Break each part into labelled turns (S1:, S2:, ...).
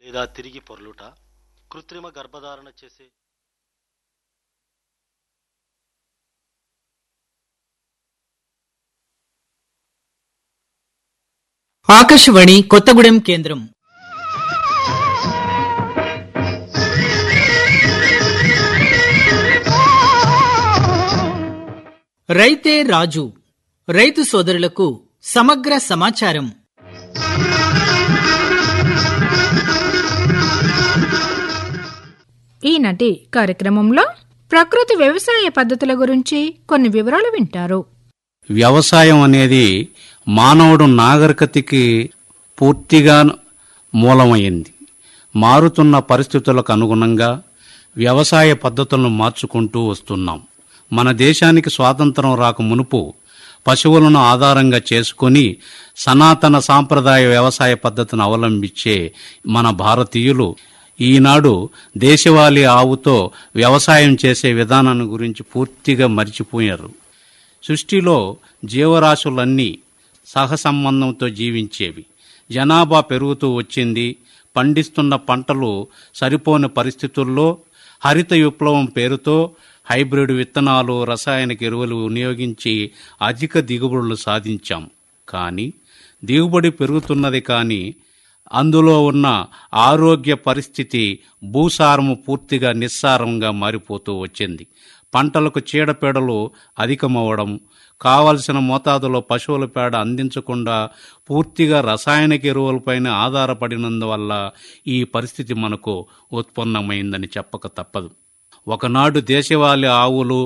S1: లేదా తిరిగి పొర్లుట కృత్రిమ గర్భధారణ చేసే
S2: ఆకాశవాణి కొత్తగూడెం కేంద్రం రైతే రాజు రైతు సోదరులకు సమగ్ర సమాచారం
S3: ఈనాటి కార్యక్రమంలో ప్రకృతి వ్యవసాయ పద్ధతుల గురించి కొన్ని వివరాలు వింటారు
S4: వ్యవసాయం అనేది మానవుడు నాగరికతకి పూర్తిగా మూలమైంది మారుతున్న పరిస్థితులకు అనుగుణంగా వ్యవసాయ పద్ధతులను మార్చుకుంటూ వస్తున్నాం మన దేశానికి స్వాతంత్రం రాక మునుపు పశువులను ఆధారంగా చేసుకొని సనాతన సాంప్రదాయ వ్యవసాయ పద్ధతిని అవలంబించే మన భారతీయులు ఈనాడు దేశవాళీ ఆవుతో వ్యవసాయం చేసే విధానాన్ని గురించి పూర్తిగా మర్చిపోయారు సృష్టిలో జీవరాశులన్నీ సహసంబంధంతో జీవించేవి జనాభా పెరుగుతూ వచ్చింది పండిస్తున్న పంటలు సరిపోని పరిస్థితుల్లో హరిత విప్లవం పేరుతో హైబ్రిడ్ విత్తనాలు రసాయనిక ఎరువులు వినియోగించి అధిక దిగుబడులు సాధించాం కానీ దిగుబడి పెరుగుతున్నది కానీ అందులో ఉన్న ఆరోగ్య పరిస్థితి భూసారము పూర్తిగా నిస్సారంగా మారిపోతూ వచ్చింది పంటలకు చీడపీడలు అధికమవ్వడం కావలసిన మోతాదులో పశువుల పేడ అందించకుండా పూర్తిగా రసాయనిక ఎరువులపైన ఆధారపడినందువల్ల ఈ పరిస్థితి మనకు ఉత్పన్నమైందని చెప్పక తప్పదు ఒకనాడు దేశవాళీ ఆవులు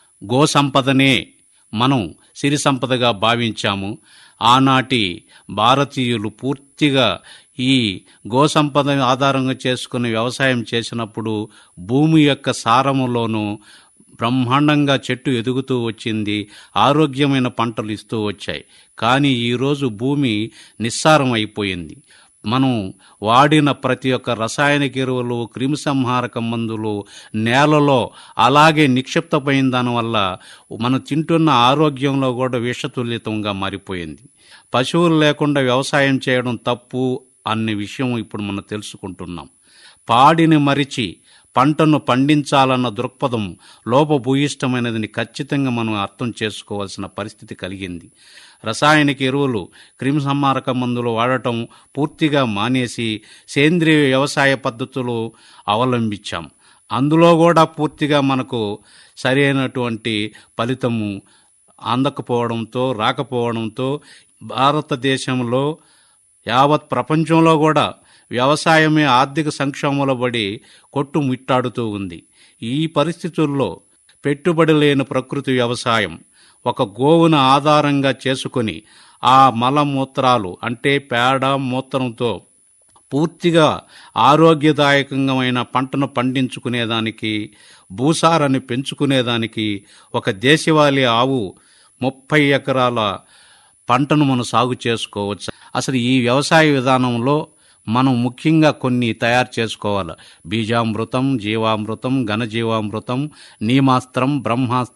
S4: గోసంపదనే మనం సిరి సంపదగా భావించాము ఆనాటి భారతీయులు పూర్తిగా ఈ గోసంపద ఆధారంగా చేసుకుని వ్యవసాయం చేసినప్పుడు భూమి యొక్క సారములోనూ బ్రహ్మాండంగా చెట్టు ఎదుగుతూ వచ్చింది ఆరోగ్యమైన పంటలు ఇస్తూ వచ్చాయి కానీ ఈరోజు భూమి నిస్సారం అయిపోయింది మనం వాడిన ప్రతి ఒక్క రసాయనిక ఎరువులు క్రిమిసంహారక మందులు నేలలో అలాగే నిక్షిప్తపోయిన దానివల్ల మనం తింటున్న ఆరోగ్యంలో కూడా విషతుల్యతంగా మారిపోయింది పశువులు లేకుండా వ్యవసాయం చేయడం తప్పు అనే విషయం ఇప్పుడు మనం తెలుసుకుంటున్నాం పాడిని మరిచి పంటను పండించాలన్న దృక్పథం లోపభూయిష్టమైనదని ఖచ్చితంగా మనం అర్థం చేసుకోవాల్సిన పరిస్థితి కలిగింది రసాయనిక ఎరువులు క్రిమిసంహారక మందులు వాడటం పూర్తిగా మానేసి సేంద్రియ వ్యవసాయ పద్ధతులు అవలంబించాం అందులో కూడా పూర్తిగా మనకు సరైనటువంటి ఫలితము అందకపోవడంతో రాకపోవడంతో భారతదేశంలో యావత్ ప్రపంచంలో కూడా వ్యవసాయమే ఆర్థిక సంక్షోభంలో పడి కొట్టుమిట్టాడుతూ ఉంది ఈ పరిస్థితుల్లో పెట్టుబడి లేని ప్రకృతి వ్యవసాయం ఒక గోవును ఆధారంగా చేసుకుని ఆ మలమూత్రాలు అంటే పేడ మూత్రంతో పూర్తిగా ఆరోగ్యదాయకమైన పంటను పండించుకునేదానికి భూసారాన్ని పెంచుకునేదానికి ఒక దేశవాళీ ఆవు ముప్పై ఎకరాల పంటను మనం సాగు చేసుకోవచ్చు అసలు ఈ వ్యవసాయ విధానంలో మనం ముఖ్యంగా కొన్ని తయారు చేసుకోవాలి బీజామృతం జీవామృతం ఘనజీవామృతం నీమాస్త్రం బ్రహ్మాస్త్రం